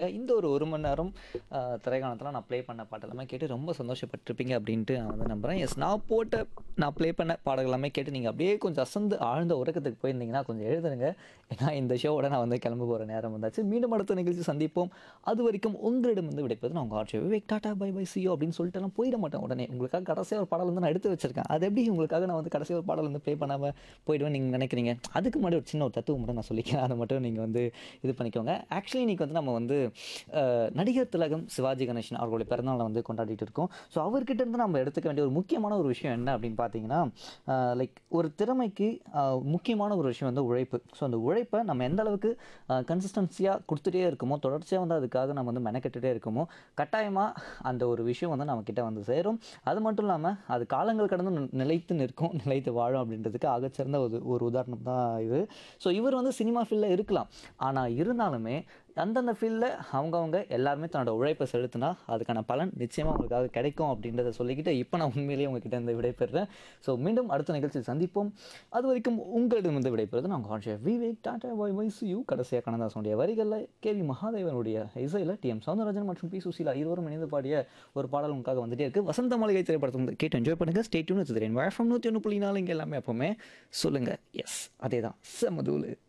இந்த ஒரு ஒரு மணி நேரம் அஹ், திரைக்காணத்தில் நான் ப்ளே பண்ண பாட்டு எல்லாமே கேட்டு ரொம்ப சந்தோஷப்பட்டிருப்பீங்க அப்படின்ட்டு நான் வந்து நம்புகிறேன் எஸ் நான் போட்ட நான் ப்ளே பண்ண பாடல்கள் எல்லாமே கேட்டு நீங்கள் அப்படியே கொஞ்சம் அசந்து ஆழ்ந்த உறக்கத்துக்கு போயிருந்தீங்கன்னா கொஞ்சம் எழுதுருங்க ஏன்னா இந்த ஷோவோட நான் வந்து கிளம்ப போகிற நேரம் வந்தாச்சு மீண்டும் அடுத்த நிகழ்ச்சி சந்திப்போம் அது வரைக்கும் உங்களிடம் வந்து விடைப்பது நான் உங்கள் ஆட்சி விவேக் டாட்டா பை பை சியோ அப்படின்னு சொல்லிட்டு நான் போயிட மாட்டேன் உடனே உங்களுக்காக கடைசியாக ஒரு பாடல் வந்து நான் எடுத்து வச்சிருக்கேன் அது எப்படி உங்களுக்காக நான் வந்து கடைசியாக ஒரு பாடல் வந்து ப்ளே பண்ணாமல் போயிடுவேன் நீங்கள் நினைக்கிறீங்க அதுக்கு முன்னாடி ஒரு சின்ன ஒரு தத்துவம் மட்டும் நான் சொல்லிக்கிறேன் அதை மட்டும் நீங்கள் வந்து இது பண்ணிக்கோங்க ஆக்சுவலி இன்றைக்கி வந்து நம்ம வந்து அஹ், நடிகர் திலகம் சிவாஜி கணேசன் அவர்களுடைய பிறந்தநாளை வந்து கொண்டாடிட்டு இருக்கோம் ஸோ அவர்கிட்ட இருந்து நம்ம எடுத்துக்க வேண்டிய ஒரு முக்கியமான ஒரு விஷயம் என்ன அப்படின்னு பார்த்தீங்கன்னா லைக் ஒரு திறமைக்கு அஹ், முக்கியமான ஒரு விஷயம் வந்து உழைப்பு ஸோ அந்த உழைப்பை நம்ம எந்த அளவுக்கு கன்சிஸ்டன்சியாக கொடுத்துட்டே இருக்கோமோ தொடர்ச்சியாக வந்து அதுக்காக நம்ம வந்து மெனக்கெட்டுட்டே இருக்கோமோ கட்டாயமாக அந்த ஒரு விஷயம் வந்து நம்மக்கிட்ட வந்து சேரும் அது மட்டும் இல்லாமல் அது காலங்கள் கடந்து நி- நிலைத்து நிற்கும் நிலைத்து வாழும் அப்படின்றதுக்கு ஆகச்சிறந்த ஒரு ஒரு உதாரணம் தான் இது ஸோ இவர் வந்து சினிமா ஃபீல்டில் இருக்கலாம் ஆனால் இருந்தாலுமே அந்தந்த ஃபீல்டில் அவங்கவுங்க எல்லாருமே தன்னோட உழைப்பை செலுத்தினா அதுக்கான பலன் நிச்சயமாக உங்களுக்காக கிடைக்கும் அப்படின்றத சொல்லிக்கிட்டு இப்போ நான் உண்மையிலேயே உங்ககிட்ட இருந்து விடைபெறுறேன் ஸோ மீண்டும் அடுத்த நிகழ்ச்சியில் சந்திப்போம் அது வரைக்கும் உங்களிடம் வந்து விடைபெறுறது நான் கான்ஷியர் விவேக் டாடா பாய் வைஸ் யூ கடைசியாக கண்ணதாசனுடைய வரிகளில் கேவி மகாதேவனுடைய இசையில் டி எம் சவுந்தரராஜன் மற்றும் பி சுசீலா இருவரும் இணைந்து பாடிய ஒரு பாடல் உங்களுக்காக வந்துட்டே இருக்கு வசந்த மாளிகை திரைப்படத்தை வந்து கேட்டு என்ஜாய் பண்ணுங்க ஸ்டேட்யூன் வச்சுக்கிறேன் வேஃபம் நூற்றி ஒன்று புள்ளி நாலு இங்கே எல்லாமே எப்போவுமே சொல்லுங்கள் எஸ் அதே தான் செம்மதூள்